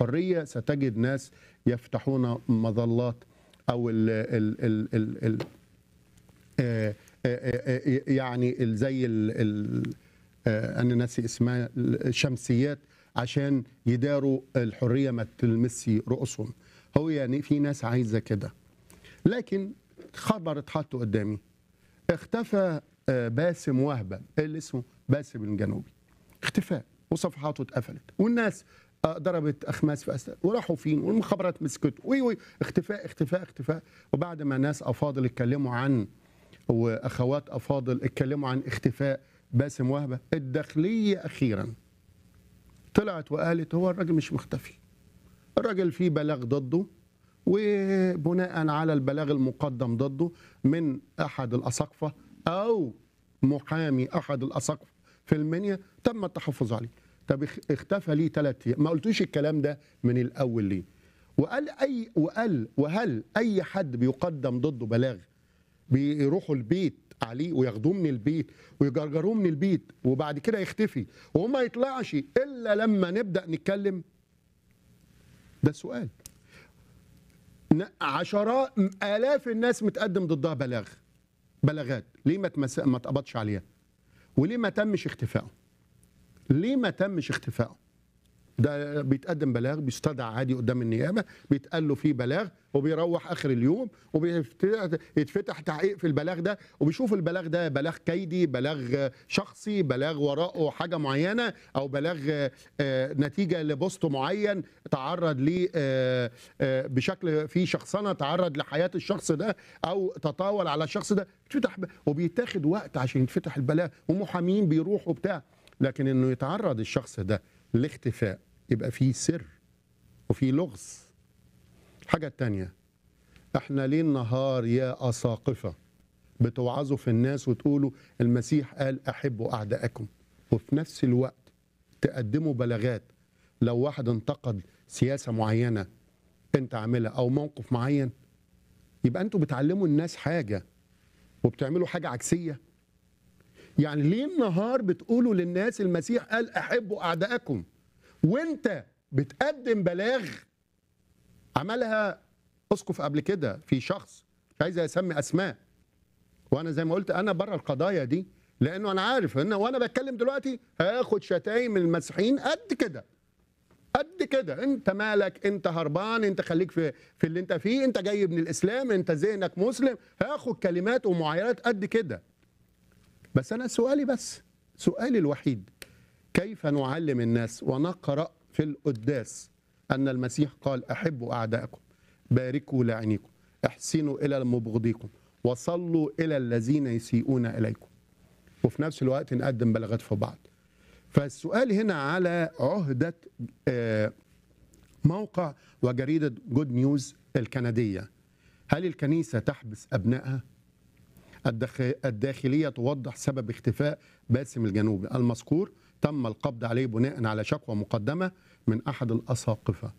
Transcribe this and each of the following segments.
الحريه ستجد ناس يفتحون مظلات او ال ال ال ال ال آه، آه، آه، يعني ال- زي ال ال آه، انا ناسي اسمها الشمسيات عشان يداروا الحريه ما تلمسي رؤوسهم هو يعني في ناس عايزه كده لكن خبر اتحط قدامي اختفى آه، باسم وهبه اللي اسمه باسم الجنوبي اختفاء وصفحاته اتقفلت والناس آه، ضربت اخماس في اسد وراحوا فين والمخابرات مسكته وي وي اختفاء اختفاء اختفاء وبعد ما ناس افاضل اتكلموا عن واخوات افاضل اتكلموا عن اختفاء باسم وهبه الداخليه اخيرا طلعت وقالت هو الراجل مش مختفي الراجل فيه بلاغ ضده وبناء على البلاغ المقدم ضده من احد الاساقفه او محامي احد الاساقفه في المنيا تم التحفظ عليه طب اخ- اختفى ليه ثلاث ايام ما قلتوش الكلام ده من الاول ليه وقال اي وقال وهل اي حد بيقدم ضده بلاغ بيروحوا البيت عليه وياخدوه من البيت ويجرجروه من البيت وبعد كده يختفي وما يطلعش الا لما نبدا نتكلم ده السؤال ن- عشرات الاف الناس متقدم ضدها بلاغ بلاغات ليه ما تمس... ما اتقبضش عليها وليه ما تمش اختفائه ليه ما تمش اختفائه ده بيتقدم بلاغ بيستدعى عادي قدام النيابه بيتقال له في بلاغ وبيروح اخر اليوم وبيتفتح تحقيق في البلاغ ده وبيشوف البلاغ ده بلاغ كيدي بلاغ شخصي بلاغ وراءه حاجه معينه او بلاغ آه، نتيجه لبوست معين تعرض ليه آه، آه، بشكل في شخصنه تعرض لحياه الشخص ده او تطاول على الشخص ده بيتفتح ب- وبيتاخد وقت عشان يتفتح البلاغ ومحامين بيروحوا بتاع لكن انه يتعرض الشخص ده لاختفاء يبقى فيه سر وفيه لغز الحاجة التانية احنا ليل نهار يا أساقفة بتوعظوا في الناس وتقولوا المسيح قال أحبوا أعدائكم وفي نفس الوقت تقدموا بلاغات لو واحد انتقد سياسة معينة انت عاملها أو موقف معين يبقى انتوا بتعلموا الناس حاجة وبتعملوا حاجة عكسية يعني ليه النهار بتقولوا للناس المسيح قال احبوا اعدائكم وانت بتقدم بلاغ عملها اسقف قبل كده في شخص مش عايز اسمي اسماء وانا زي ما قلت انا بره القضايا دي لانه انا عارف ان وانا بتكلم دلوقتي هاخد شتايم من المسيحيين قد كده قد كده انت مالك انت هربان انت خليك في في اللي انت فيه انت جاي من الاسلام انت ذهنك مسلم هاخد كلمات ومعايرات قد كده بس انا سؤالي بس سؤالي الوحيد كيف نعلم الناس ونقرا في القداس ان المسيح قال احبوا اعدائكم باركوا لاعنيكم احسنوا الى مبغضيكم وصلوا الى الذين يسيئون اليكم وفي نفس الوقت نقدم بلاغات في بعض فالسؤال هنا على عهده آه، موقع وجريده جود نيوز الكنديه هل الكنيسه تحبس ابنائها الدخ- الداخلية توضح سبب اختفاء باسم الجنوبي المذكور تم القبض عليه بناء على شكوى مقدمة من أحد الأساقفة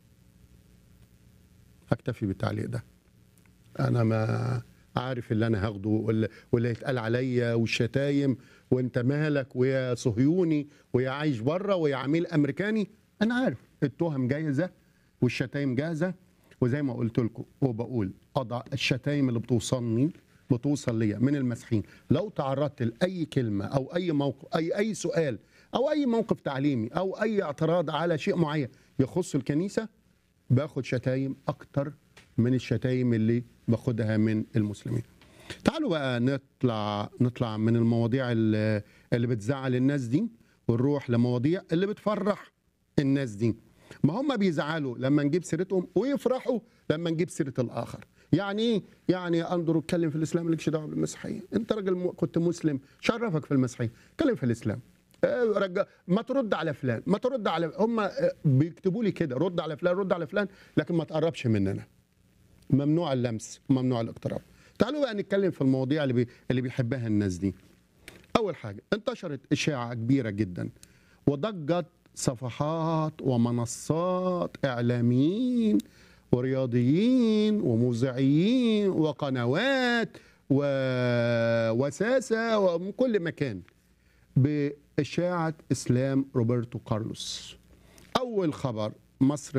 أكتفي بالتعليق ده أنا ما عارف اللي أنا هاخده واللي واللي هيتقال عليا والشتايم وأنت مالك ويا صهيوني ويا عايش بره ويا عميل أمريكاني أنا عارف التهم جاهزة والشتايم جاهزة وزي ما قلت لكم وبقول أضع الشتايم اللي بتوصلني بتوصل ليا من المسيحيين لو تعرضت لاي كلمه او اي موقف اي اي سؤال او اي موقف تعليمي او اي اعتراض على شيء معين يخص الكنيسه باخد شتايم اكتر من الشتايم اللي باخدها من المسلمين تعالوا بقى نطلع نطلع من المواضيع اللي اللي بتزعل الناس دي ونروح لمواضيع اللي بتفرح الناس دي ما هم بيزعلوا لما نجيب سيرتهم ويفرحوا لما نجيب سيره الاخر يعني ايه يعني يا اندرو اتكلم في الاسلام مالكش دعوه بالمسيحيه انت راجل م- كنت مسلم شرفك في المسيحيه اتكلم في الاسلام آه، رجع ما ترد على فلان ما ترد على هم آه، بيكتبوا لي كده رد على فلان رد على فلان لكن ما تقربش مننا ممنوع اللمس ممنوع الاقتراب تعالوا بقى نتكلم في المواضيع اللي بي... اللي بيحبها الناس دي اول حاجه انتشرت اشاعه كبيره جدا وضجت صفحات ومنصات اعلاميين ورياضيين ومذيعين وقنوات ووساسه ومن كل مكان باشاعه اسلام روبرتو كارلوس اول خبر مصر